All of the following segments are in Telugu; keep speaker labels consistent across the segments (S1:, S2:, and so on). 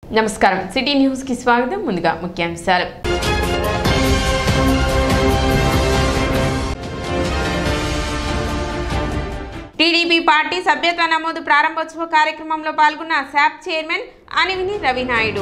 S1: నమస్కారం సిటీ న్యూస్ కి స్వాగతం ముందుగా ముఖ్యాంశాలు టీడీపీ పార్టీ సభ్యత్వ నమోదు ప్రారంభోత్సవ కార్యక్రమంలో పాల్గొన్న శాప్ చైర్మన్ అనివిని రవినాయుడు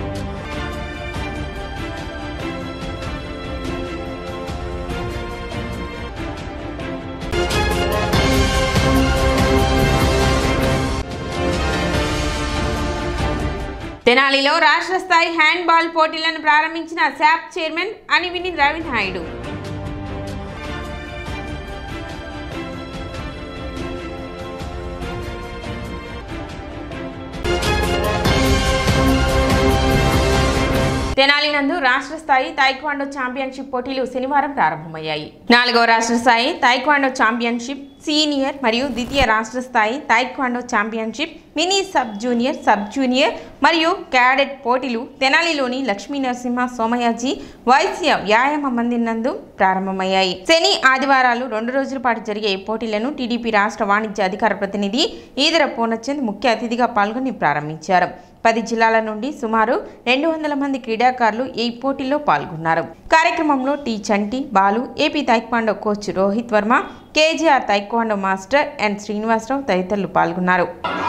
S1: తెనాలిలో రాష్ట్ర స్థాయి హ్యాండ్బాల్ పోటీలను ప్రారంభించిన శాప్ చైర్మన్ అనివిని రవినాయుడు తెనాలి నందు రాష్ట్ర స్థాయి తైక్వాండో ఛాంపియన్షిప్ పోటీలు శనివారం ప్రారంభమయ్యాయి నాలుగో రాష్ట్ర స్థాయి తైక్వాండో ఛాంపియన్షిప్ సీనియర్ మరియు ద్వితీయ రాష్ట్ర స్థాయి taekwondo championship mini sub junior sub junior మరియు క్యాడెట్ పోటీలు తెనాలిలోని లక్ష్మీ నరసింహ సోమయాజీ వైశ్య వ్యాయామ మందిర్ నందు ప్రారంభమయ్యాయి శని ఆదివారాలు రెండు రోజుల పాటు జరిగే ఈ పోటీలను టీడీపీ రాష్ట్ర వాణిజ్య అధికార ప్రతినిధి ఈదర పూర్ణచంద్ ముఖ్య అతిథిగా పాల్గొని ప్రారంభించారు పది జిల్లాల నుండి సుమారు రెండు వందల మంది క్రీడాకారులు ఈ పోటీలో పాల్గొన్నారు కార్యక్రమంలో T Chanti Balu AP taekwondo coach Rohit Varma KGR taekwondo master N Srinivasa Rao తదితరులు పాల్గొన్నారు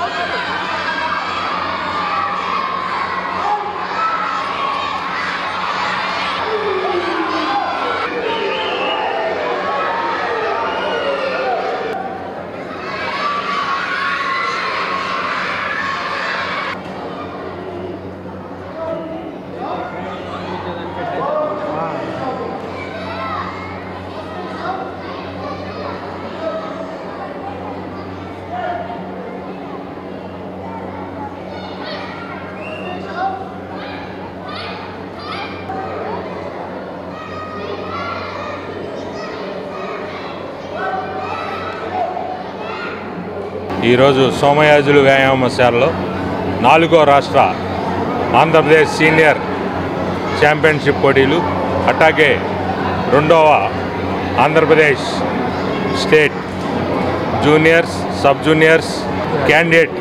S2: ఈరోజు సోమయాజులు వ్యాయామశాలలో నాలుగో రాష్ట్ర ఆంధ్రప్రదేశ్ సీనియర్ ఛాంపియన్షిప్ పోటీలు అట్లాగే రెండవ Andhra Pradesh state juniors sub juniors candidate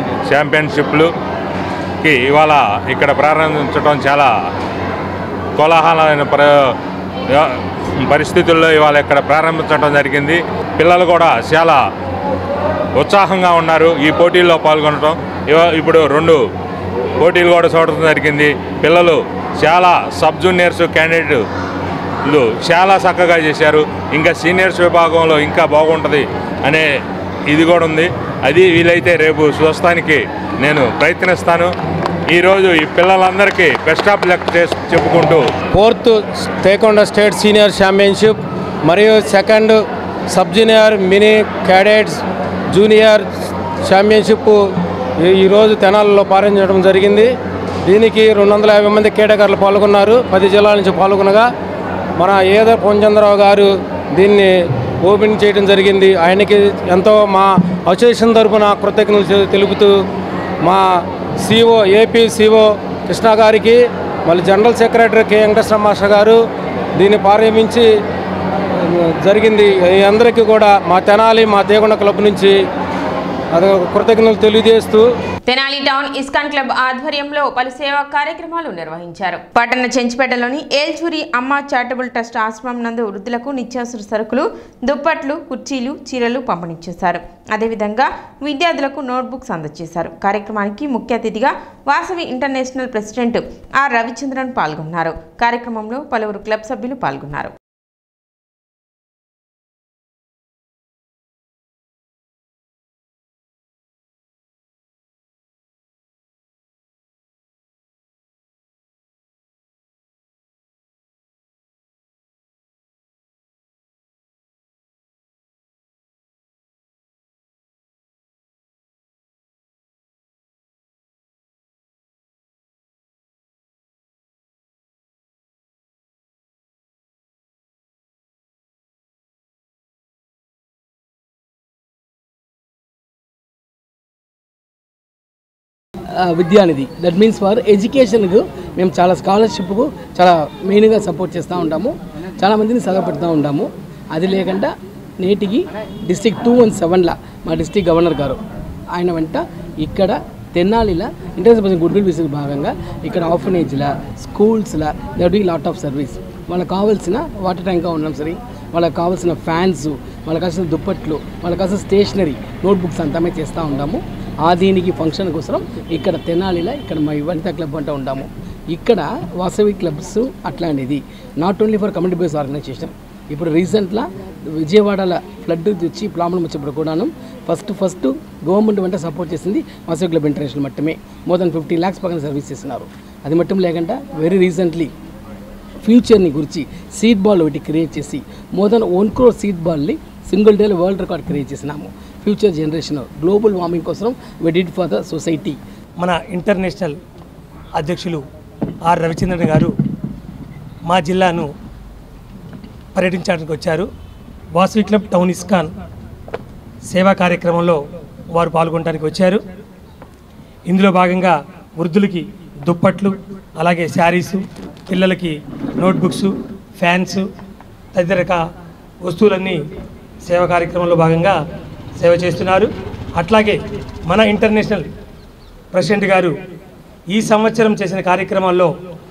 S2: ఛాంపియన్షిప్లుకి ఇవాళ ఇక్కడ ప్రారంభించడం చాలా కోలాహలమైన ప్ర పరిస్థితుల్లో ఇవాళ ఇక్కడ ప్రారంభించడం జరిగింది పిల్లలు కూడా చాలా ఉత్సాహంగా ఉన్నారు ఈ పోటీల్లో పాల్గొనడం ఇవ- ఇప్పుడు రెండు పోటీలు కూడా చూడటం జరిగింది పిల్లలు చాలా సబ్ జూనియర్స్ క్యాండిడేట్లు చాలా చక్కగా చేశారు ఇంకా సీనియర్స్ విభాగంలో ఇంకా బాగుంటుంది అనే ఇది కూడా ఉంది అది వీలైతే రేపు చూస్తానికి నేను ప్రయత్నిస్తాను ఈరోజు ఈ పిల్లలందరికీ బెస్ట్ ఆఫ్ లక్ చేసి చెప్పుకుంటూ
S3: fourth taekwondo state senior championship మరియు second sub junior mini cadets junior championship ఈ- ఈరోజు తెనాలలో ప్రారంభించడం జరిగింది దీనికి రెండు వందల యాభై మంది క్రీడాకారులు పాల్గొన్నారు పది జిల్లాల నుంచి పాల్గొనగా మన ఏదో పొంచంద్రరావు గారు దీన్ని ఓపెన్ చేయడం జరిగింది ఆయనకి ఎంతో మా అసోసియేషన్ తరఫున కృతజ్ఞతలు తెలుపుతూ మా సిఓ ఏపీ సిఓ కృష్ణ గారికి మళ్ళీ general secretary K Venkateswara master గారు దీన్ని ప్రారంభించి జరిగింది ఈ అందరికీ కూడా మా తెనాలి మా దేగుండ క్లబ్ నుంచి అది కృతజ్ఞతలు తెలియజేస్తూ
S1: తెనాలి టౌన్ ఇస్కాన్ క్లబ్ ఆధ్వర్యంలో పలు సేవా కార్యక్రమాలు నిర్వహించారు పట్టణ చెంచిపేటలోని ఏల్చూరి అమ్మ చారిటబుల్ ట్రస్ట్ ఆశ్రమం నందు వృద్ధులకు నిత్యావసర సరుకులు దుప్పట్లు కుర్చీలు చీరలు పంపిణీ చేశారు అదేవిధంగా విద్యార్థులకు నోట్బుక్స్ అందజేశారు కార్యక్రమానికి ముఖ్య అతిథిగా Vasavi international president R Ravichandran పాల్గొన్నారు కార్యక్రమంలో పలువురు క్లబ్ సభ్యులు పాల్గొన్నారు
S4: ఆ, విద్యానిధి దట్ మీన్స్ ఫర్ ఎడ్యుకేషన్కు మేము చాలా స్కాలర్షిప్కు చాలా మెయిన్గా సపోర్ట్ చేస్తూ ఉంటాము చాలా మందిని చదవపెడుతూ ఉంటాము అది లేకుండా నేటికి డిస్టిక్ టూ వన్ సెవెన్లో మా డిస్టిక్ గవర్నర్ గారు ఆయన వెంట ఇక్కడ తెన్నాలిలా ఇంటర్నేషనల్ గుడ్ విల్ విజిట్ భాగంగా ఇక్కడ ఆర్ఫనేజ్లా స్కూల్స్లా they do lot of service వాళ్ళకి కావాల్సిన వాటర్ ట్యాంక్గా ఉన్నాం సరే వాళ్ళకి కావాల్సిన ఫ్యాన్స్ వాళ్ళకి కావాల్సిన దుప్పట్లు వాళ్ళకి కావాల్సిన స్టేషనరీ నోట్బుక్స్ అంతా మేము చేస్తూ ఉంటాము ఆ దీనికి ఫంక్షన్ కోసం ఇక్కడ తెనాలిలో ఇక్కడ మా వనితా క్లబ్ అంటూ ఉంటాము ఇక్కడ వాసవి క్లబ్స్ అట్లాంటిది not only for community base organization ఇప్పుడు రీసెంట్లా విజయవాడలో ఫ్లడ్ వచ్చి ప్రాబ్లం వచ్చినప్పుడు కూడాను ఫస్ట్ ఫస్ట్ గవర్నమెంట్ వెంట సపోర్ట్ చేసింది వాసవి క్లబ్ ఇంటర్నేషనల్ మట్టమే మోర్ దెన్ ఫిఫ్టీ ల్యాక్స్ పక్కన సర్వీస్ చేస్తున్నారు అది మట్టం లేకుండా వెరీ రీసెంట్లీ ఫ్యూచర్ని గురించి సీడ్ బాల్ ఒకటి క్రియేట్ చేసి more than one crore seed బాల్ని సింగిల్ డేలో వరల్డ్ రికార్డ్ క్రియేట్ చేసినాము ఫ్యూచర్ జనరేషన్ గ్లోబల్ వార్మింగ్ కోసం వెడిడ్ ఫర్ ద సొసైటీ
S5: మన ఇంటర్నేషనల్ అధ్యక్షులు ఆర్ రవిచంద్రన్ గారు మా జిల్లాను పర్యటించడానికి వచ్చారు వాసవి క్లబ్ టౌన్ ఇస్కాన్ సేవా కార్యక్రమంలో వారు పాల్గొనడానికి వచ్చారు ఇందులో భాగంగా వృద్ధులకి దుప్పట్లు అలాగే శారీసు పిల్లలకి నోట్బుక్స్ ఫ్యాన్స్ తదితర రకాల వస్తువులన్నీ సేవా కార్యక్రమంలో భాగంగా సేవ చేస్తున్నారు అట్లాగే మన ఇంటర్నేషనల్ ప్రెసిడెంట్ గారు ఈ సంవత్సరం చేసిన కార్యక్రమాల్లో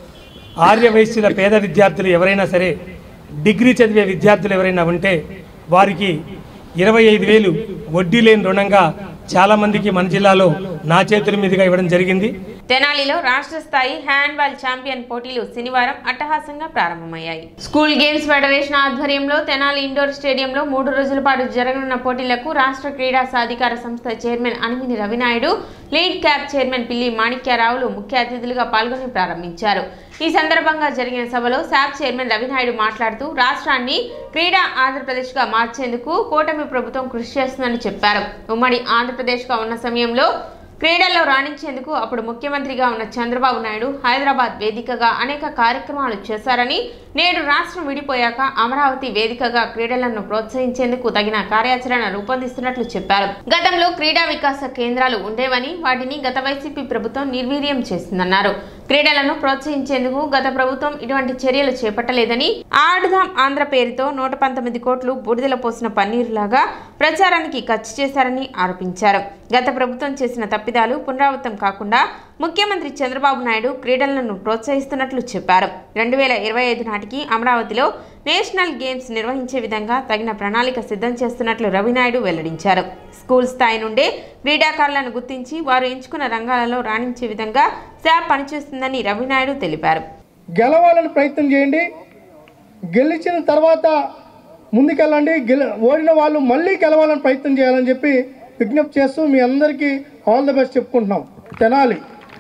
S5: ఆర్య వయస్సుల పేద విద్యార్థులు ఎవరైనా సరే డిగ్రీ చదివే విద్యార్థులు ఎవరైనా ఉంటే వారికి ఇరవై ఐదు వేలు వడ్డీ లేని రుణంగా చాలామందికి మన జిల్లాలో నా చేతుల మీదుగా ఇవ్వడం జరిగింది
S1: తెనాలిలో రాష్ట్ర స్థాయి హ్యాండ్బాల్ ఛాంపియన్ పోటీలు శనివారం అట్టహాసంగా ప్రారంభమయ్యాయి స్కూల్ గేమ్స్ ఫెడరేషన్ ఆధ్వర్యంలో తెనాలి ఇండోర్ స్టేడియంలో మూడు రోజుల పాటు జరగనున్న పోటీలకు రాష్ట్ర క్రీడా సాధికార సంస్థ chairman Animini Ravi Naidu Lidcap chairman Pilli మాణిక్యారావులు ముఖ్య అతిథులుగా పాల్గొని ప్రారంభించారు ఈ సందర్భంగా జరిగిన సభలో శాప్ చైర్మన్ రవినాయుడు మాట్లాడుతూ రాష్ట్రాన్ని క్రీడా ఆంధ్రప్రదేశ్గా మార్చేందుకు కూటమి ప్రభుత్వం కృషి చేస్తుందని చెప్పారు ఉమ్మడి ఆంధ్రప్రదేశ్గా ఉన్న సమయంలో క్రీడల్లో రాణించేందుకు అప్పుడు ముఖ్యమంత్రిగా ఉన్న చంద్రబాబు నాయుడు హైదరాబాద్ వేదికగా అనేక కార్యక్రమాలు చేశారని నేడు రాష్ట్రం విడిపోయాక అమరావతి వేదికగా క్రీడలను ప్రోత్సహించేందుకు తగిన కార్యాచరణ రూపొందిస్తున్నట్లు చెప్పారు గతంలో క్రీడా వికాస కేంద్రాలు ఉండేవని వాటిని గత వైసీపీ ప్రభుత్వం నిర్వీర్యం చేసిందన్నారు క్రీడలను ప్రోత్సహించేందుకు గత ప్రభుత్వం ఇటువంటి చర్యలు చేపట్టలేదని ఆడుదాం ఆంధ్ర పేరుతో నూట పంతొమ్మిది కోట్లు బూడిదల పోసిన పన్నీరులాగా ప్రచారానికి ఖర్చు చేశారని ఆరోపించారు గత ప్రభుత్వం చేసిన తప్పిదాలు పునరావృతం కాకుండా ముఖ్యమంత్రి చంద్రబాబు నాయుడు క్రీడలను ప్రోత్సహిస్తున్నట్లు చెప్పారు రెండు వేల ఇరవై ఐదు నాటికి అమరావతిలో నేషనల్ గేమ్స్ నిర్వహించే విధంగా తగిన ప్రణాళిక సిద్ధం చేస్తున్నట్లు రవినాయుడు వెల్లడించారు స్కూల్ స్థాయి నుండే క్రీడాకారులను గుర్తించి వారు ఎంచుకున్న రంగాలలో రాణించే విధంగా శాప్ పనిచేస్తుందని రవినాయుడు తెలిపారు
S6: గెలవాలని ప్రయత్నం చేయండి గెలిచిన తర్వాత ముందుకెళ్ళండి గెల ఓడిన వాళ్ళు మళ్ళీ గెలవాలని ప్రయత్నం చేయాలని చెప్పి విజ్ఞప్తి చేస్తూ మీ అందరికీ ఆల్ ద బెస్ట్ చెప్పుకుంటున్నాం తెనాలి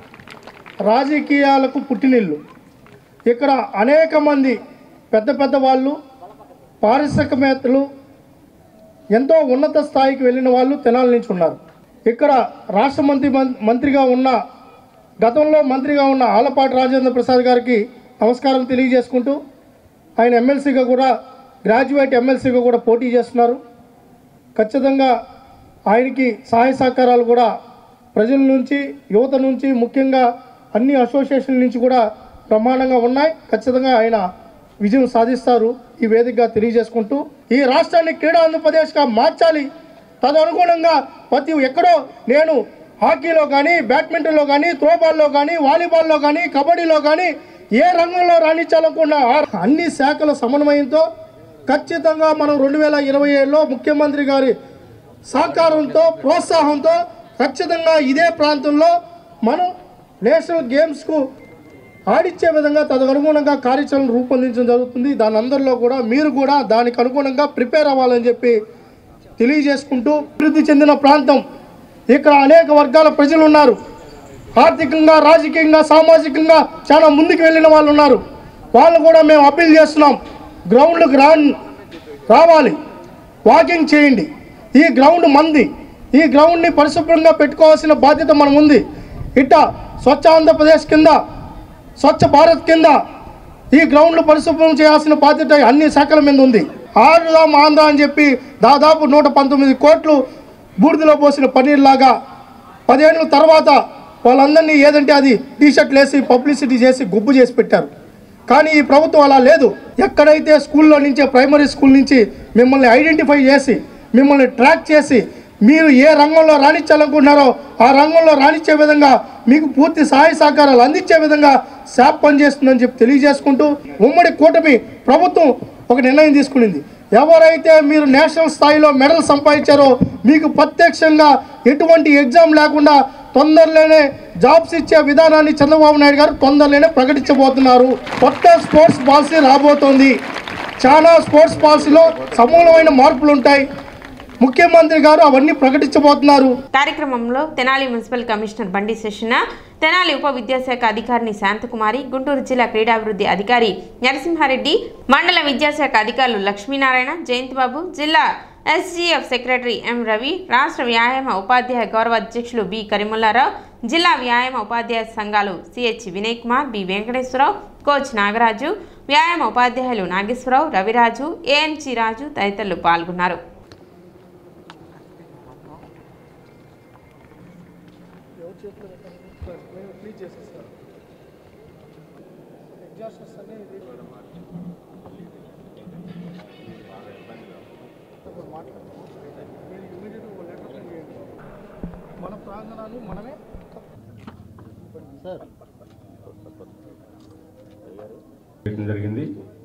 S6: రాజకీయాలకు పుట్టినిల్లు ఇక్కడ అనేక మంది పెద్ద పెద్ద వాళ్ళు పారిశ్రామికవేత్తలు ఎంతో ఉన్నత స్థాయికి వెళ్ళిన వాళ్ళు తెనాలి నుంచి ఉన్నారు ఇక్కడ రాష్ట్ర మంత్రి మంత్రిగా ఉన్న గతంలో మంత్రిగా ఉన్న ఆలపాటి రాజేంద్ర ప్రసాద్ గారికి నమస్కారం తెలియజేసుకుంటూ ఆయన ఎమ్మెల్సీగా కూడా గ్రాడ్యుయేట్ ఎమ్మెల్సీగా కూడా పోటీ చేస్తున్నారు ఖచ్చితంగా ఆయనకి సహాయ సహకారాలు కూడా ప్రజల నుంచి యువత నుంచి ముఖ్యంగా అన్ని అసోసియేషన్ల నుంచి కూడా బ్రహ్మాండంగా ఉన్నాయి ఖచ్చితంగా ఆయన విజయం సాధిస్తారు ఈ వేదికగా తెలియజేసుకుంటూ ఈ రాష్ట్రాన్ని క్రీడా ఆంధ్రప్రదేశ్గా మార్చాలి తదనుగుణంగా ప్రతి ఎక్కడో నేను హాకీలో కానీ బ్యాడ్మింటన్లో కానీ త్రోబాల్లో కానీ వాలీబాల్లో కానీ కబడ్డీలో కానీ ఏ రంగంలో రాణించాలనుకున్నా ఆ అన్ని శాఖల సమన్వయంతో ఖచ్చితంగా మనం రెండు వేల ఇరవై ఏడులో ముఖ్యమంత్రి గారి సహకారంతో ప్రోత్సాహంతో ఖచ్చితంగా ఇదే ప్రాంతంలో మనం నేషనల్ గేమ్స్కు ఆడిచ్చే విధంగా తదనుగుణంగా కార్యాచరణ రూపొందించడం జరుగుతుంది దాని అందరిలో కూడా మీరు కూడా దానికి అనుగుణంగా ప్రిపేర్ అవ్వాలని చెప్పి తెలియజేసుకుంటూ అభివృద్ధి చెందిన ప్రాంతం ఇక్కడ అనేక వర్గాల ప్రజలు ఉన్నారు ఆర్థికంగా రాజకీయంగా సామాజికంగా చాలా ముందుకు వెళ్ళిన వాళ్ళు ఉన్నారు వాళ్ళు కూడా మేము అప్పీల్ చేస్తున్నాం గ్రౌండ్లకు రా రావాలి వాకింగ్ చేయండి ఈ గ్రౌండ్ మంది ఈ గ్రౌండ్ని పరిశుభ్రంగా పెట్టుకోవాల్సిన బాధ్యత మనం ఉంది ఇట్ట స్వచ్ఛ ఆంధ్రప్రదేశ్ కింద స్వచ్ఛ భారత్ కింద ఈ గ్రౌండ్లు పరిశుభ్రం చేయాల్సిన బాధ్యత అన్ని శాఖల మీద ఉంది ఆరుదాం ఆంధ్ర అని చెప్పి దాదాపు నూట పంతొమ్మిది కోట్లు బూడిదలో పోసిన పన్నీర్లాగా పదిహేనుల తర్వాత వాళ్ళందరినీ ఏదంటే అది టీషర్ట్లు వేసి పబ్లిసిటీ చేసి గుబ్బు చేసి పెట్టారు కానీ ఈ ప్రభుత్వం అలా లేదు ఎక్కడైతే స్కూల్లో నుంచి ప్రైమరీ స్కూల్ నుంచి మిమ్మల్ని ఐడెంటిఫై చేసి మిమ్మల్ని ట్రాక్ చేసి మీరు ఏ రంగంలో రాణించాలనుకుంటున్నారో ఆ రంగంలో రాణించే విధంగా మీకు పూర్తి సహాయ సహకారాలు అందించే విధంగా శాప్ పనిచేస్తుందని చెప్పి తెలియజేసుకుంటూ ఉమ్మడి కూటమి ప్రభుత్వం ఒక నిర్ణయం తీసుకునింది ఎవరైతే మీరు నేషనల్ స్థాయిలో మెడల్ సంపాదించారో మీకు ప్రత్యక్షంగా ఎటువంటి ఎగ్జామ్ లేకుండా తొందరలోనే జాబ్స్ ఇచ్చే విధానాన్ని చంద్రబాబు నాయుడు గారు తొందరలోనే ప్రకటించబోతున్నారు కొత్త స్పోర్ట్స్ పాలసీ రాబోతోంది చాలా స్పోర్ట్స్ పాలసీలో సమూలమైన మార్పులు ఉంటాయి ముఖ్యమంత్రి గారు అవన్నీ ప్రకటించబోతున్నారు
S1: కార్యక్రమంలో తెనాలి మున్సిపల్ కమిషనర్ బండి శశిన తెనాలి ఉప విద్యాశాఖ అధికారిని శాంతకుమారి గుంటూరు జిల్లా క్రీడాభివృద్ధి అధికారి నరసింహారెడ్డి మండల విద్యాశాఖ అధికారులు లక్ష్మీనారాయణ జయంతిబాబు జిల్లా ఎస్జీఎఫ్ సెక్రటరీ ఎం రవి రాష్ట్ర వ్యాయామ ఉపాధ్యాయ గౌరవ అధ్యక్షులు బి కరీముల్లారావు జిల్లా వ్యాయామ ఉపాధ్యాయ సంఘాలు CH Vinay Kumar B Venkateswara Rao coach Nagaraju వ్యాయామ ఉపాధ్యాయులు నాగేశ్వరరావు రవిరాజు ఏఎన్జి రాజు తదితరులు పాల్గొన్నారు
S6: మన ప్రాంగణాలు మనమే
S2: చేయడం జరిగింది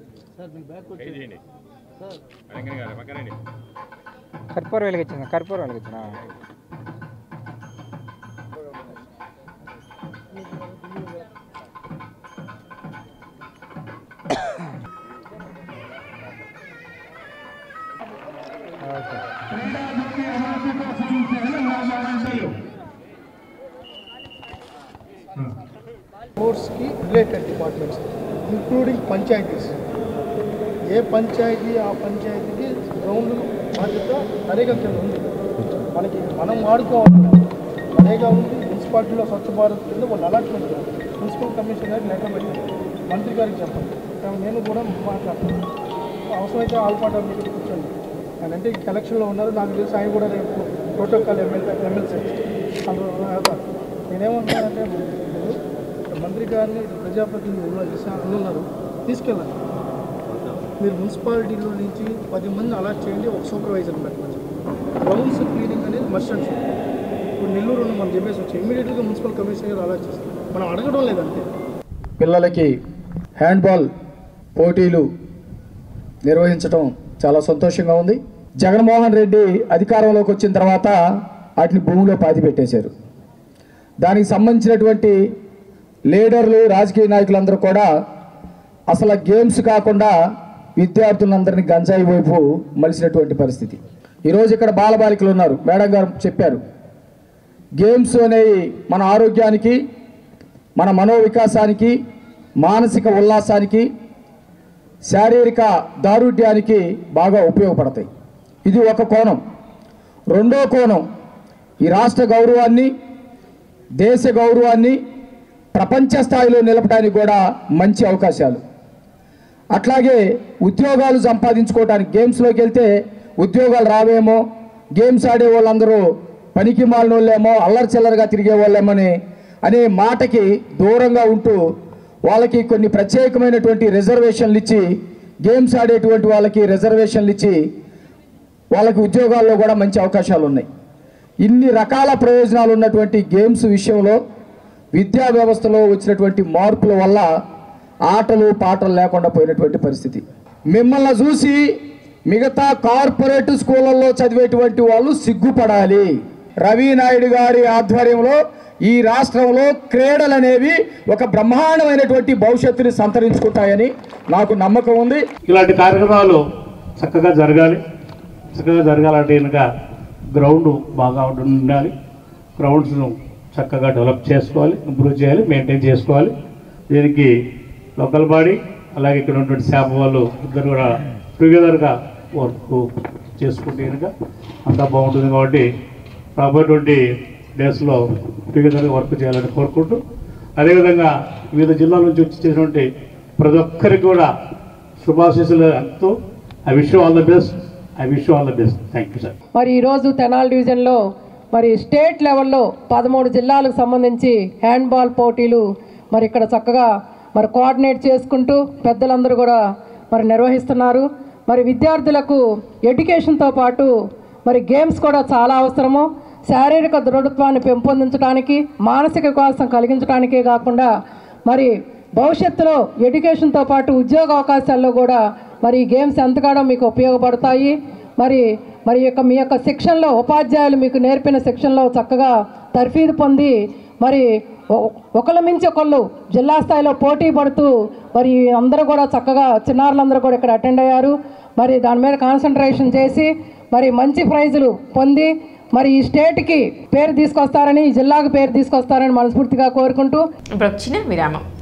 S7: కర్పూర వెలిగించిన కర్పూర వెలిగించిన
S6: స్పోర్ట్స్కి రిలేటెడ్ డిపార్ట్మెంట్స్ ఇంక్లూడింగ్ పంచాయతీస్ ఏ పంచాయతీ ఆ పంచాయతీకి గ్రౌండ్ బాధ్యత నరేగా కింద ఉంది మనకి మనం వాడుకోవాలి నరేగా ఉంది మున్సిపాలిటీలో స్వచ్ఛ భారత్ కింద వాళ్ళు అలాట్మెంట్ మున్సిపల్ కమిషనర్ గారికి లెటర్ పెట్టి మంత్రి గారికి చెప్పండి కానీ నేను కూడా మాట్లాడతాను అవసరమైతే ఆల్పాట మీటింగ్ కూర్చోండి ఆయన అంటే కలెక్షన్లో ఉన్నారు నాకు తెలిసి ఆయన కూడా రేపు ప్రోటోకాల్ ఎమ్మెల్యే ఎమ్మెల్సీ అందులో వెళ్తారు నేనేమంటున్నానంటే ఇప్పుడు మంత్రి గారిని ఇటు ప్రజాప్రతినిధులు చేసిన ఉన్నారు తీసుకెళ్ళండి మీరు మున్సిపాలిటీలో నుంచి పది మంది అలాట్ చేయండి ఒక సూపర్వైజర్ పెట్టమని గ్రౌండ్స్ క్లీనింగ్ అనేది మస్ట్ అండ్ షుడ్. ఇప్పుడు నెల్లూరు ఉన్న మనం చెప్పేసి వచ్చి ఇమీడియట్గా మున్సిపల్ కమిషనర్ గారు అలాట్ చేస్తారు మనం అడగడం లేదంటే
S8: పిల్లలకి హ్యాండ్బాల్ పోటీలు నిర్వహించడం చాలా సంతోషంగా ఉంది జగన్మోహన్ రెడ్డి అధికారంలోకి వచ్చిన తర్వాత వాటిని భూమిలో పాతి పెట్టేశారు దానికి సంబంధించినటువంటి లీడర్లు రాజకీయ నాయకులందరూ కూడా అసలు గేమ్స్ కాకుండా విద్యార్థులందరినీ గంజాయి వైపు మలిసినటువంటి పరిస్థితి ఈరోజు ఇక్కడ బాలబాలికలు ఉన్నారు మేడం గారు చెప్పారు గేమ్స్ అనేవి మన ఆరోగ్యానికి మన మనోవికాసానికి మానసిక ఉల్లాసానికి శారీరక దారుఢ్యానికి బాగా ఉపయోగపడతాయి ఇది ఒక కోణం రెండో కోణం ఈ రాష్ట్ర గౌరవాన్ని దేశ గౌరవాన్ని ప్రపంచ స్థాయిలో నిలపడానికి కూడా మంచి అవకాశాలు అట్లాగే ఉద్యోగాలు సంపాదించుకోవడానికి గేమ్స్లోకి వెళ్తే ఉద్యోగాలు రావేమో గేమ్స్ ఆడే వాళ్ళందరూ పనికి మాలిన వాళ్ళేమో అల్లరి చిల్లరగా తిరిగే వాళ్ళేమని అనే మాటకి దూరంగా ఉంటూ వాళ్ళకి కొన్ని ప్రత్యేకమైనటువంటి రిజర్వేషన్లు ఇచ్చి గేమ్స్ ఆడేటువంటి వాళ్ళకి రిజర్వేషన్లు ఇచ్చి వాళ్ళకి ఉద్యోగాల్లో కూడా మంచి అవకాశాలు ఉన్నాయి ఇన్ని రకాల ప్రయోజనాలు ఉన్నటువంటి గేమ్స్ విషయంలో విద్యా వ్యవస్థలో వచ్చినటువంటి మార్పుల వల్ల ఆటలు పాటలు లేకుండా పోయినటువంటి పరిస్థితి మిమ్మల్ని చూసి మిగతా కార్పొరేట్ స్కూళ్ళల్లో చదివేటువంటి వాళ్ళు సిగ్గుపడాలి రవి నాయుడు గారి ఆధ్వర్యంలో ఈ రాష్ట్రంలో క్రీడలు అనేవి ఒక బ్రహ్మాండమైనటువంటి భవిష్యత్తుని సంతరించుకుంటాయని నాకు నమ్మకం ఉంది
S9: ఇలాంటి కార్యక్రమాలు చక్కగా జరగాలి చక్కగా జరగాలంటే కనుక గ్రౌండ్ బాగా ఉండాలి గ్రౌండ్స్ను చక్కగా డెవలప్ చేసుకోవాలి ఇంప్రూవ్ చేయాలి మెయింటైన్ చేసుకోవాలి దీనికి లోకల్ బాడీ అలాగే ఇక్కడ ఉన్నటువంటి శాప వాళ్ళు ఇద్దరు కూడా టుగెదర్గా వర్క్ చేసుకుంటే కనుక అంతా బాగుంటుంది కాబట్టి రాబోయేటువంటి డేస్లో టుగెదర్గా వర్క్ చేయాలని కోరుకుంటూ అదేవిధంగా వివిధ జిల్లాల నుంచి వచ్చి చేసినటువంటి ప్రతి ఒక్కరికి కూడా శుభాశీస్సులు అంటూ I wish all the best I wish all the best thank you sir
S10: మరి ఈరోజు తెనాలి డివిజన్లో మరి స్టేట్ లెవెల్లో పదమూడు జిల్లాలకు సంబంధించి హ్యాండ్బాల్ పోటీలు మరి ఇక్కడ చక్కగా మరి కోఆర్డినేట్ చేసుకుంటూ పెద్దలందరూ కూడా మరి నిర్వహిస్తున్నారు మరి విద్యార్థులకు ఎడ్యుకేషన్తో పాటు మరి గేమ్స్ కూడా చాలా అవసరము శారీరక దృఢత్వాన్ని పెంపొందించడానికి మానసిక వికాసం కలిగించడానికే కాకుండా మరి భవిష్యత్తులో ఎడ్యుకేషన్తో పాటు ఉద్యోగ అవకాశాల్లో కూడా మరి ఈ గేమ్స్ ఎంతగానో మీకు ఉపయోగపడతాయి మరి మరి యొక్క మీ యొక్క శిక్షణలో ఉపాధ్యాయులు మీకు నేర్పిన శిక్షణలో చక్కగా తర్ఫీదు పొంది మరి ఒ- ఒకళ్ళ మించి ఒకళ్ళు జిల్లా స్థాయిలో పోటీ పడుతూ మరి అందరూ కూడా చక్కగా చిన్నారులందరూ కూడా ఇక్కడ అటెండ్ అయ్యారు మరి దాని మీద కాన్సన్ట్రేషన్ చేసి మరి మంచి ప్రైజులు పొంది మరి ఈ స్టేట్కి పేరు తీసుకొస్తారని ఈ జిల్లాకు పేరు తీసుకొస్తారని మనస్ఫూర్తిగా కోరుకుంటూ
S1: ఇప్పుడు ఒక చిన్న విరామం